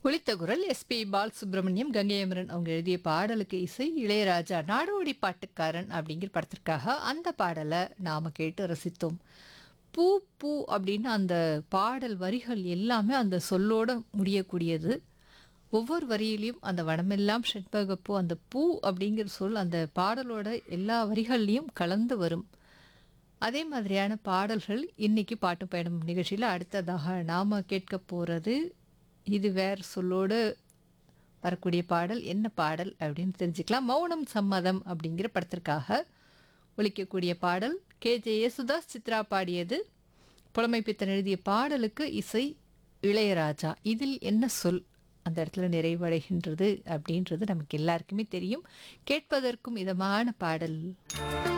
ஒலித்த குரல் எஸ்பி பாலசுப்ரமணியம் கங்கையமரன் அவங்க எழுதிய பாடலுக்கு இசை இளையராஜா நாடோடி பாட்டுக்காரன் அப்படிங்கிற படத்திற்காக அந்த பாடலை நாம் கேட்டு ரசித்தோம் பூ பூ அப்படின்னு அந்த பாடல் வரிகள் எல்லாமே அந்த சொல்லோட முடியக்கூடியது ஒவ்வொரு வரியிலையும் அந்த வனமெல்லாம் செண்பகப்பூ அந்த பூ அப்படிங்கிற சொல் அந்த பாடலோட எல்லா வரிகள்லையும் கலந்து வரும் அதே மாதிரியான பாடல்கள் இன்னைக்கு பாட்டு பயணம் நிகழ்ச்சியில் அடுத்ததாக நாம் கேட்க போகிறது இது வேற சொல்லோடு வரக்கூடிய பாடல் என்ன பாடல் அப்படின்னு தெரிஞ்சுக்கலாம் மௌனம் சம்மதம் அப்படிங்கிற படத்திற்காக ஒலிக்கக்கூடிய பாடல் கே ஜே யேசுதாஸ் சித்ரா பாடியது புலமைப்பித்தன் எழுதிய பாடலுக்கு இசை இளையராஜா இதில் என்ன சொல் அந்த இடத்துல நிறைவடைகின்றது அப்படின்றது நமக்கு எல்லாருக்குமே தெரியும் கேட்பதற்கும் இதமான பாடல்